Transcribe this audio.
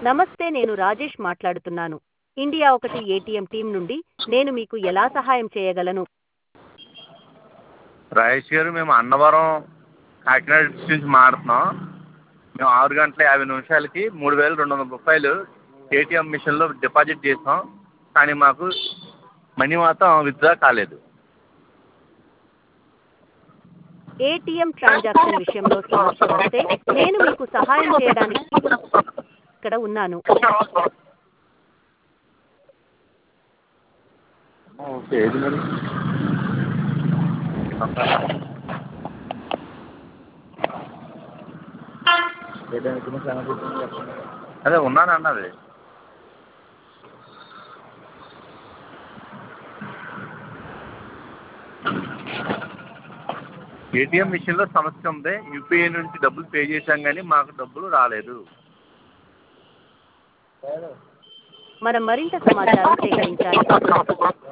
నమస్తే నేను రాజేష్ మాట్లాడుతున్నాను ఇండియా ఒకటి ఏటీఎం టీం నుండి నేను మీకు ఎలా సహాయం చేయగలను రాజేష్ గారు మేము అన్నవరం కాకినాడ డిస్ట్రిక్ట్ నుంచి మాట్లాడుతున్నాం మేము ఆరు గంటల యాభై నిమిషాలకి మూడు వేల రెండు వందల రూపాయలు ఏటీఎం మిషన్లో డిపాజిట్ చేసాం కానీ మాకు మనీ మాత్రం విత్డ్రా కాలేదు ఏటీఎం ట్రాన్సాక్షన్ విషయంలో సమస్య వస్తే నేను మీకు సహాయం చేయడానికి ఇక్కడ ఉన్నాను ఓకే ఏది మరి అదే ఉన్నాను అన్నది ఏటీఎం మిషన్లో సమస్య ఉంది యూపీఐ నుంచి డబ్బులు పే చేశాం కానీ మాకు డబ్బులు రాలేదు మనం మరింత సమాచారం సేకరించాలి